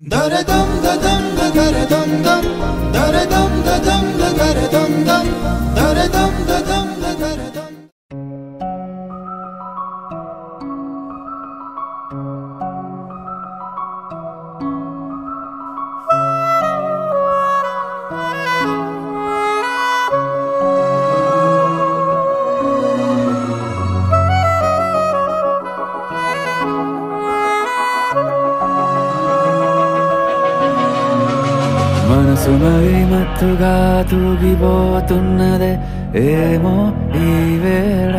దరదం దదం దరదం దం దరదం దదం దరదం దం దరదం దదం దరదం మనసు మరీ మత్తుగా తూగిపోతున్నదే ఏమో ఈ వేళ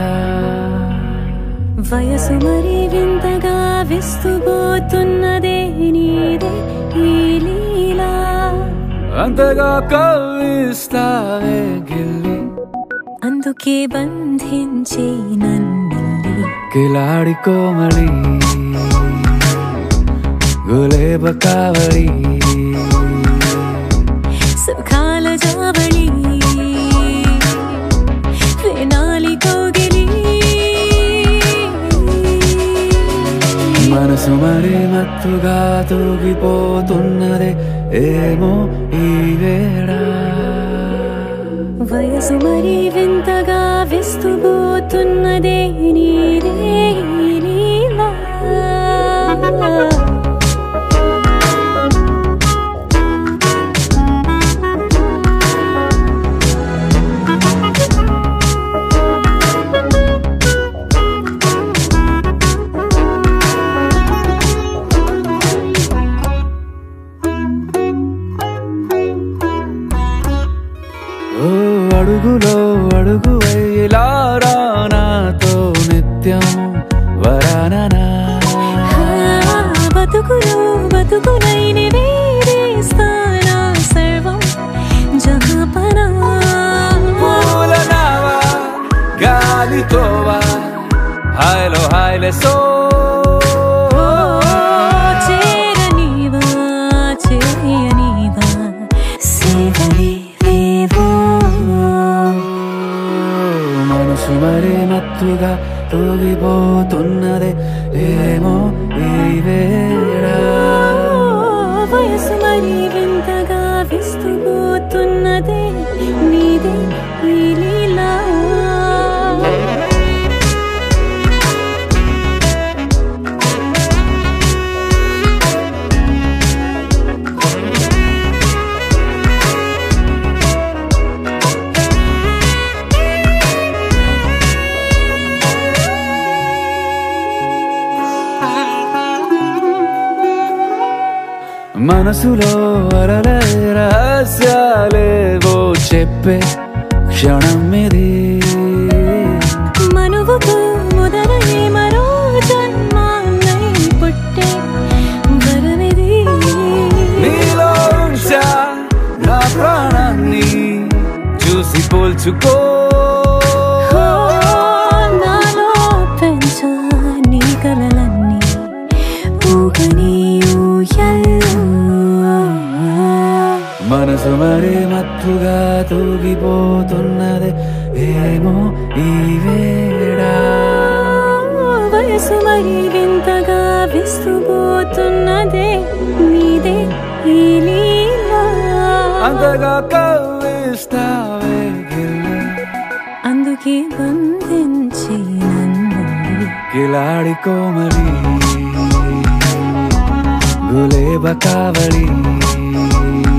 వయసు మరి వింతగా విస్తుపోతున్నదే నీదే ఈ లీలా అంతగా కవ్విస్తావే గిల్లి అందుకే బంధించి నన్నిల్లి కిలాడి కోమలి గులేబ కావడి సుఖాల జావళి వేనాలి కోగిలి మనసు మరీ మత్తుగా తూగిపోతున్నదే ఏమో ఈ వేళ వయసు మరి వింతగా విస్తుపోతున్నదే నీదే ఈ లీలా ఓ అడుగులో అడుగు వేలారా నాతో నిత్యం వరాననా ఆ, బతుకులో బతుకులైన వేరేస్తానా సర్వం జహాపనా పూల నావా గాలితోవా హాయ్లో హాయ్లే సో చేరనీవా చేయనీవా సేవలేవో మనసు మరి మత్తుగా తూగిపోతున్నదే ఏమో ఈ వేళ వయసు మరి వింతగా విస్తుపోతున్నదే నీదే ఈ లీలా మనసులో అరలే రహస్యాలేవో చెప్పే క్షణం ఇది మనువుకు మొదలై మరో జన్మాన్నై పుట్టే వరమిది నీలో ఉంచా నా ప్రాణాన్ని చూసి పోల్చుకో ఓ, నాలో పెంచా నీ కలలన్నీ ఊగని ఊయల్లో మనసు మరి మత్తుగా తూగిపోతున్నదే ఏమో ఈ వేళ వయసు మరి వింతగా విస్తుపోతున్నదే నీదే ఈ లీలా అంతగా కవ్విస్తావే గిల్లి అందుకే బంధించి నన్ను కిలాడి కోమలి గులేబ కావడి